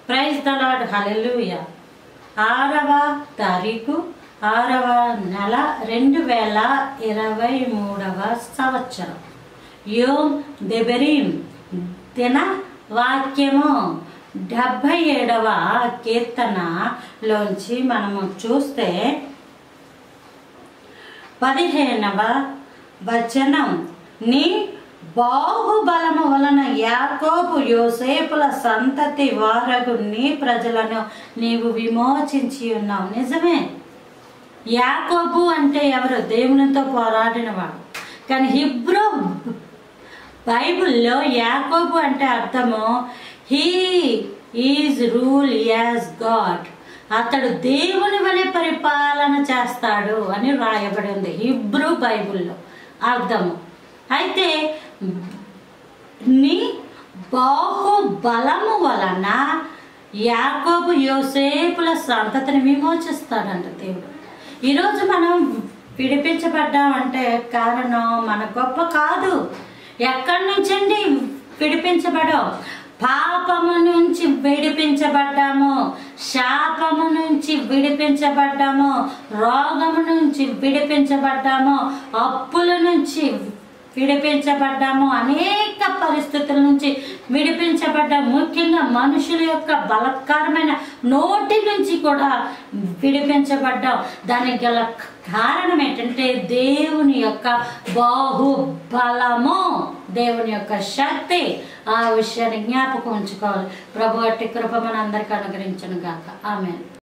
praise the Lord hallelujah ఆరవ తారీఖు ఆరవ నెల రెండు వేల ఇరవై మూడవ సంవత్సరం యోమ్ దెబెరీం దిన వాక్యము డెబ్భై ఏడవ కీర్తనలోంచి మనము చూస్తే పదిహేనవ వచనం నీ బాహుబలము వలన యాకోబు యోసేపుల సంతతి వారగు నీ ప్రజలను నీవు విమోచించి ఉన్నావు నిజమే యాకోబు అంటే ఎవరు దేవునితో పోరాడినవాడు కానీ హిబ్రూ బైబిల్లో యాకోబు అంటే అర్థము he is rule as God అతడు దేవుని వలె పరిపాలన చేస్తాడు అని రాయబడి ఉంది హిబ్రూ బైబిల్లో అర్థము అయితే నీ బాహుబలము వలన యాకోబు యోసేపుల సంతతిని విమోచిస్తాడంట దేవుడు ఈరోజు మనం విడిపించబడ్డామంటే కారణం మన గొప్ప కాదు ఎక్కడి నుంచండి విడిపించబడం పాపము నుంచి విడిపించబడ్డాము శాపము నుంచి విడిపించబడ్డాము రోగము నుంచి విడిపించబడ్డాము అప్పుల నుంచి విడిపించబడ్డాము అనేక పరిస్థితుల నుంచి విడిపించబడ్డాము ముఖ్యంగా మనుషుల యొక్క బలత్కారమైన నోటి నుంచి కూడా విడిపించబడ్డాం దానికి గల కారణం ఏంటంటే దేవుని యొక్క బాహుబలము దేవుని యొక్క శక్తి ఆ విషయాన్ని జ్ఞాపకం ఉంచుకోవాలి ప్రభు అట్టి కృప మన అందరికీ అనుగ్రహించను గాక ఆమె